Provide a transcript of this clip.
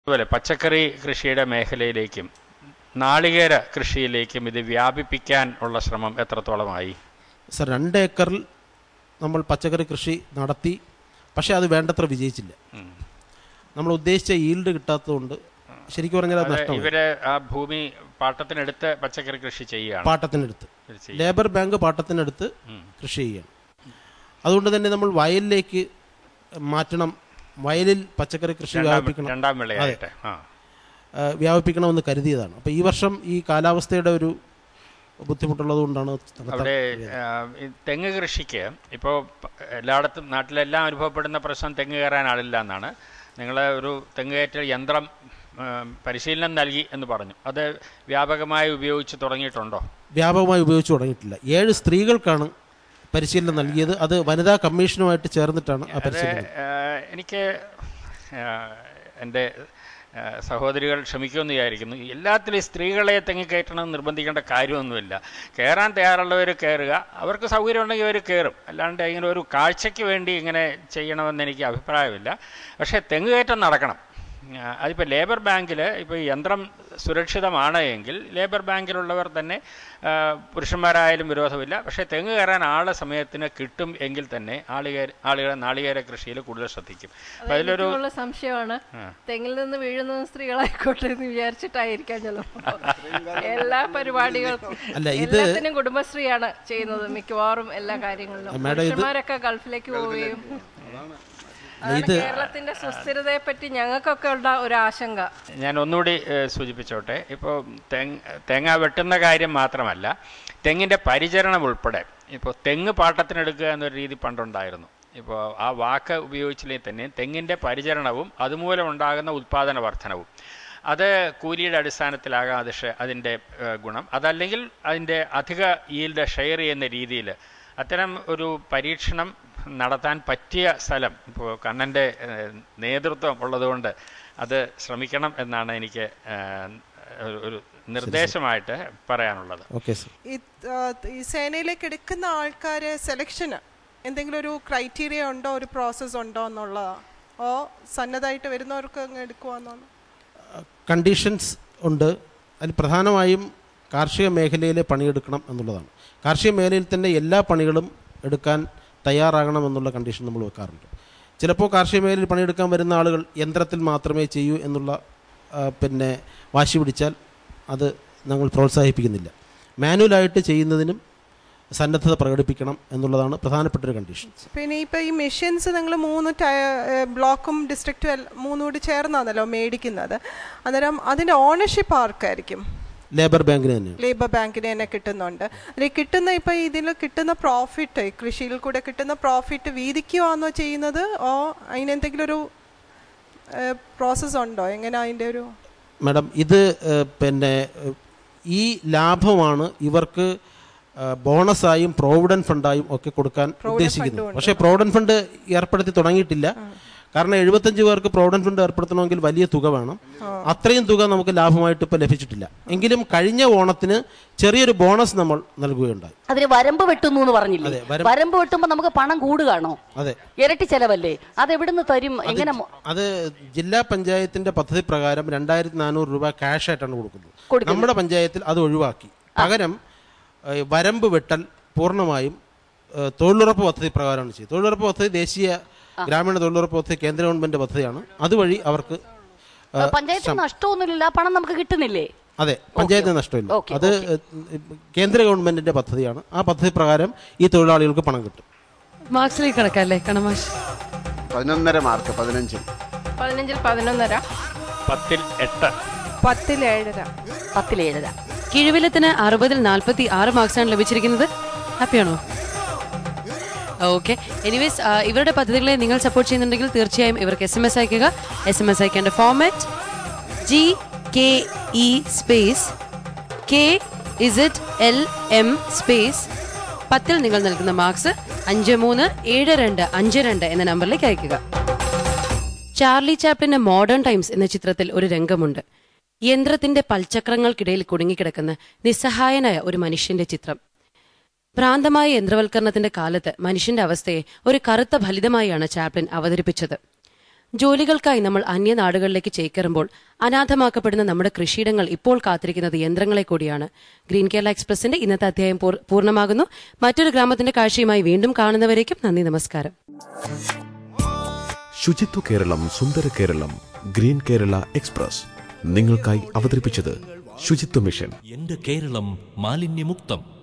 അതുപോലെ പച്ചക്കറി കൃഷിയുടെ മേഖലയിലേക്കും നാളികേര കൃഷിയിലേക്കും ഇത് വ്യാപിപ്പിക്കാൻ ഉള്ള ശ്രമം എത്രത്തോളമായി സർ രണ്ട് ഏക്കറിൽ നമ്മൾ പച്ചക്കറി കൃഷി നടത്തി പക്ഷേ അത് വേണ്ടത്ര വിജയിച്ചില്ല ഉം. നമ്മൾ ഉദ്ദേശിച്ച ഈൽഡ് കിട്ടാത്തതുകൊണ്ട് ശരിക്കും പറഞ്ഞാൽ അത് അത് നഷ്ടമായി ഇവര് ആ ഭൂമി പാട്ടത്തിനെടുത്ത് പച്ചക്കറി കൃഷി ചെയ്യുകയാണ് പാട്ടത്തിനടുത്ത് ഇത് ചെയ്യുക. ലേബർ ബാങ്ക് പാട്ടത്തിനടുത്ത് ഉം. കൃഷി ചെയ്യണം അതുകൊണ്ട് തന്നെ നമ്മൾ വയലിലേക്ക് മാറ്റണം വയലിൽ പച്ചക്കറി കൃഷി രണ്ടാം വ്യാപിപ്പിക്കണം രണ്ടാം വിളയായിട്ട് ആ ആ, വ്യാപിപ്പിക്കണമെന്ന് കരുതിയതാണ് അപ്പോൾ ഈ വർഷം ഈ കാലാവസ്ഥയുടെ ഒരു ബുദ്ധിമുട്ടുള്ളത് കൊണ്ടാണ് നടത്താൻ അവിടെ ആ, ഈ തെങ്ങ് കൃഷിക്ക് ഇപ്പോൾ എല്ലായിടത്തും നാട്ടിലെല്ലാം അനുഭവപ്പെടുന്ന പ്രശ്നം തെങ്ങ് കയറാൻ ആളില്ല എന്നാണ് നിങ്ങൾ ഒരു തെങ്ങ് കയറ്റ യന്ത്രം ആ, പരിശീലനം നൽകി എന്ന് പറഞ്ഞു അത് വ്യാപകമായി ഉപയോഗിച്ച് തുടങ്ങിയിട്ടുണ്ടോ വ്യാപകമായി ഉപയോഗിച്ചു തുടങ്ങിയിട്ടില്ല ഏഴ് സ്ത്രീകൾക്കാണ് പരിശീലനം നൽകിയത് അത് വനിതാ കമ്മീഷനുമായിട്ട് ചേർന്നിട്ടാണ് ആ അത് പരിശീലനം ആ, എനിക്ക് ആ, എൻ്റെ ആ, സഹോദരികൾ ക്ഷമിക്കുമെന്ന് വിചാരിക്കുന്നു എല്ലാത്തിലും ഈ സ്ത്രീകളെ തെങ്ങി കയറ്റണമെന്ന് നിർബന്ധിക്കേണ്ട കാര്യമൊന്നുമില്ല കയറാൻ തയ്യാറുള്ളവർ കയറുക അവർക്ക് സൗകര്യമുണ്ടെങ്കിൽ അവർ കയറും അല്ലാണ്ട് ഇങ്ങനെ ഒരു കാഴ്ചയ്ക്ക് വേണ്ടി ഇങ്ങനെ ചെയ്യണമെന്ന് എനിക്ക് അഭിപ്രായമില്ല പക്ഷേ തെങ്ങ് കയറ്റം നടക്കണം ആ, അതിപ്പോൾ ലേബർ ബാങ്കിൽ ഇപ്പോൾ ഈ യന്ത്രം സുരക്ഷിതമാണ് എങ്കിൽ ലേബർ ബാങ്കിലുള്ളവർ തന്നെ ആ, പുരുഷന്മാരായാലും വിരോധമില്ല പക്ഷേ തെങ്ങ് കയറാൻ ആളെ സമയത്തിന് കിട്ടും എങ്കിൽ തന്നെ ആളുകേര ആളുകളെ നാളികേര കൃഷിയിൽ കൂടുതൽ ശ്രദ്ധിക്കും അപ്പോൾ അതിലൊരു എനിക്കുള്ള സംശയമാണ് തെങ്ങിൽ നിന്ന് വീഴുന്ന സ്ത്രീകളായിക്കോട്ടെ എന്ന് വിചാരിച്ചിട്ടായിരിക്കാം ചിലപ്പോ എല്ലാ പരിപാടികൾക്കും അല്ല, ഇത് എല്ലാത്തിനും കുടുംബശ്രീയാണ് ചെയ്യുന്നത് മിക്കവാറും എല്ലാ കാര്യങ്ങളിലും മാഡം, ഇത് പുരുഷന്മാരൊക്കെ ഗൾഫിലേക്ക് പോവുകയും അതാണ് കേരളത്തിന്റെ സുസ്ഥിരതയെ പറ്റി ഞങ്ങൾക്കൊക്കെ ഉള്ള ഒരു ആശങ്ക ഞാൻ ഒന്നുകൂടി ഏഹ്, സൂചിപ്പിച്ചോട്ടെ ഇപ്പോൾ തെങ്ങ് തേങ്ങ വെട്ടുന്ന കാര്യം മാത്രമല്ല തെങ്ങിൻ്റെ പരിചരണം ഉൾപ്പെടെ ഇപ്പോൾ തെങ്ങ് പാട്ടത്തിനെടുക്കുക എന്നൊരു രീതി പണ്ടുണ്ടായിരുന്നു ഇപ്പോൾ ആ വാക്ക് ഉപയോഗിച്ചില്ലെങ്കിൽ തന്നെ തെങ്ങിൻ്റെ പരിചരണവും അതുമൂലം ഉണ്ടാകുന്ന ഉൽപ്പാദന വർധനവും അത് കൂലിയുടെ അടിസ്ഥാനത്തിലാകാം അത് ഷെ- അതിൻ്റെ ഏഹ്, ഗുണം അതല്ലെങ്കിൽ അതിൻ്റെ അധിക ഈൽഡ് ഷെയർ ചെയ്യുന്ന രീതിയിൽ അത്തരം ഒരു പരീക്ഷണം നടത്താൻ പറ്റിയ സ്ഥലം ഇപ്പോൾ കണ്ണൻ്റെ ഏഹ്, നേതൃത്വം ഉള്ളതുകൊണ്ട് അത് ശ്രമിക്കണം എന്നാണ് എനിക്ക് ഏഹ്, ഒരു- ഒരു നിർദ്ദേശമായിട്ട് പറയാനുള്ളത് ഓക്കെ സർ ഈ ആ, ഈ സേനയിലേക്ക് എടുക്കുന്ന ആൾക്കാരെ സെലക്ഷന് എന്തെങ്കിലും ഒരു ക്രൈറ്റീരിയ ഉണ്ടോ ഒരു പ്രോസസ്സ് ഉണ്ടോ എന്നുള്ളതാ ഓ സന്നദ്ധമായിട്ട് വരുന്നവർക്ക് അങ്ങ് എടുക്കുവാന്നോന്ന് കണ്ടീഷൻസ് ഉണ്ട് അതിൽ പ്രധാനമായും കാർഷിക മേഖലയിൽ പണിയെടുക്കണം എന്നുള്ളതാണ് കാർഷിക മേഖലയിൽ തന്നെ എല്ലാ പണികളും എടുക്കാൻ തയ്യാറാകണം എന്നുള്ള കണ്ടീഷൻ നമ്മൾ വെക്കാറുണ്ട് ചിലപ്പോൾ കാർഷിക മേഖലയിൽ പണിയെടുക്കാൻ വരുന്ന ആളുകൾ യന്ത്രത്തിൽ മാത്രമേ ചെയ്യൂ എന്നുള്ള ആ, പിന്നെ വാശി പിടിച്ചാൽ അത് ഞങ്ങൾ പ്രോത്സാഹിപ്പിക്കുന്നില്ല മാനുവലായിട്ട് ചെയ്യുന്നതിനും സന്നദ്ധത പ്രകടിപ്പിക്കണം എന്നുള്ളതാണ് പ്രധാനപ്പെട്ട ഒരു കണ്ടീഷൻ പിന്നെ ഇപ്പൊ ഈ മെഷീൻസ് നിങ്ങൾ മൂന്ന് ടയ- ബ്ലോക്കും ഡിസ്ട്രിക്റ്റും എല്ലാം മൂന്നും കൂടി ചേർന്നാണല്ലോ മേടിക്കുന്നത് അന്നേരം അതിന്റെ ഓണർഷിപ്പ് ആർക്കായിരിക്കും ലേബർ ബാങ്കിന് തന്നെയാണ് ലേബർ ബാങ്കിന് തന്നെ കിട്ടുന്നുണ്ട് അതിൽ കിട്ടുന്ന ഇപ്പൊ ഇതിൽ കിട്ടുന്ന പ്രോഫിറ്റ് കൃഷിയിൽ കൂടെ കിട്ടുന്ന പ്രോഫിറ്റ് വീതിക്കുവാന്നോ ചെയ്യുന്നത് ഓ അതിനെന്തെങ്കിലും ഒരു പ്രോസസ്സ് ഉണ്ടോ എങ്ങനെ അതിന്റെ ഒരു മാഡം ഇത് ഏഹ്, പിന്നെ ഏഹ്, ഈ ലാഭമാണ് ഇവർക്ക് ഏഹ്, ബോണസായും പ്രോവിഡന്റ് ഫണ്ടായും ഒക്കെ കൊടുക്കാൻ ഉദ്ദേശിക്കുന്നത് പക്ഷേ പ്രോവിഡന്റ് ഫണ്ട് ഏർപ്പെടുത്തി തുടങ്ങിയിട്ടില്ല കാരണം എഴുപത്തഞ്ച് പേർക്ക് പ്രോവിഡന്റ് ഫണ്ട് ഏർപ്പെടുത്തണമെങ്കിൽ വലിയ തുക വേണം അത്രയും തുക നമുക്ക് ലാഭമായിട്ട് ഇപ്പോൾ ലഭിച്ചിട്ടില്ല എങ്കിലും കഴിഞ്ഞ ഓണത്തിന് ചെറിയൊരു ബോണസ് നമ്മൾ നൽകുകയുണ്ടായി അതിന് വരമ്പ് വെട്ടുന്നു എന്ന് പറഞ്ഞില്ലേ അതെ, വരമ്പ് വരമ്പ് വെട്ടുമ്പോ നമുക്ക് പണം കൂടുകയാണോ അതെ ഇരട്ടി ചെലവല്ലേ അത് എവിടുന്ന് തരും എങ്ങനെ മൊ- അത് ജില്ലാ പഞ്ചായത്തിന്റെ പദ്ധതി പ്രകാരം രണ്ടായിരത്തി നാനൂറ് രൂപ ക്യാഷ് ആയിട്ടാണ് കൊടുക്കുന്നത് കൊടുക്കുന്നത്. നമ്മുടെ പഞ്ചായത്തിൽ അത് ഒഴിവാക്കി പകരം ഏഹ്, വരമ്പ് വെട്ടൽ പൂർണ്ണമായും ഏഹ്, തൊഴിലുറപ്പ് പദ്ധതി പ്രകാരമാണ് ചെയ്തത് തൊഴിലുറപ്പ് പദ്ധതി ദേശീയ ഗ്രാമീണ തൊഴിലുറപ്പ് പദ്ധതി കേന്ദ്ര ഗവൺമെന്റ് പദ്ധതിയാണ് അതുവഴി അവർക്ക് ഏഹ്, പഞ്ചായത്തിന് നഷ്ടമൊന്നുമില്ല ആ പണം നമുക്ക് കിട്ടുന്നില്ലേ അതെ പഞ്ചായത്തിന് നഷ്ടമില്ല ഓക്കെ, അത് ഏഹ്, കേന്ദ്ര ഗവൺമെന്റിന്റെ പദ്ധതിയാണ് ആ പദ്ധതി പ്രകാരം ഈ തൊഴിലാളികൾക്ക് പണം കിട്ടും മാർക്സിലേക്ക് കിടക്കല്ലേ കണമാഷ് പതിനൊന്നര മാർക്ക് പതിനഞ്ചിൽ പതിനഞ്ചിൽ പതിനൊന്നര പത്തിൽ എട്ട് പത്തിൽ ഏഴര പത്തിലേഴര കിഴുവിലത്തിന് അറുപതിൽ നാൽപ്പത്തി ആറ് മാർക്സാണ് ലഭിച്ചിരിക്കുന്നത് ഹാപ്പിയാണോ ഓക്കെ എനിവേസ് ഇവരുടെ പദ്ധതികളെ നിങ്ങൾ സപ്പോർട്ട് ചെയ്യുന്നുണ്ടെങ്കിൽ തീർച്ചയായും ഇവർക്ക് എസ് എം എസ് അയക്കുക എസ് എം എസ് അയക്കേണ്ട format G K E space K Z L M space പത്തിൽ നിങ്ങൾ നൽകുന്ന മാർക്സ് അഞ്ച് മൂന്ന് ഏഴ് രണ്ട് അഞ്ച് രണ്ട് എന്ന നമ്പറിലേക്ക് അയക്കുക ചാർലി ചാപ്ലിന്റെ മോഡേൺ ടൈംസ് എന്ന ചിത്രത്തിൽ ഒരു രംഗമുണ്ട് യന്ത്രത്തിന്റെ പൽചക്രങ്ങൾക്കിടയിൽ കുടുങ്ങിക്കിടക്കുന്ന നിസ്സഹായനായ ഒരു മനുഷ്യന്റെ ചിത്രം ഭ്രാന്തമായ യന്ത്രവൽക്കരണത്തിന്റെ കാലത്ത് മനുഷ്യന്റെ അവസ്ഥയെ ഒരു കറുത്ത ഫലിതമായാണ് ചാപ്ലിൻ അവതരിപ്പിച്ചത് ജോലികൾക്കായി നമ്മൾ അന്യനാടുകളിലേക്ക് ചേക്കേറുമ്പോൾ അനാഥമാക്കപ്പെടുന്ന നമ്മുടെ കൃഷിയിടങ്ങൾ ഇപ്പോൾ കാത്തിരിക്കുന്നത് യന്ത്രങ്ങളെ കൂടിയാണ് ഗ്രീൻ കേരള എക്സ്പ്രസിന്റെ ഇന്നത്തെ അധ്യായം പൂർ- പൂർണ്ണമാകുന്നു മറ്റൊരു ഗ്രാമത്തിന്റെ കാഴ്ചയുമായി വീണ്ടും കാണുന്നവരേക്കും നന്ദി നമസ്കാരം ശുചിത്വ കേരളം സുന്ദര കേരളം ഗ്രീൻ കേരള എക്സ്പ്രസ് നിങ്ങൾക്കായി അവതരിപ്പിച്ചത് ശുചിത്വ മിഷൻ എന്റെ കേരളം മാലിന്യമുക്തം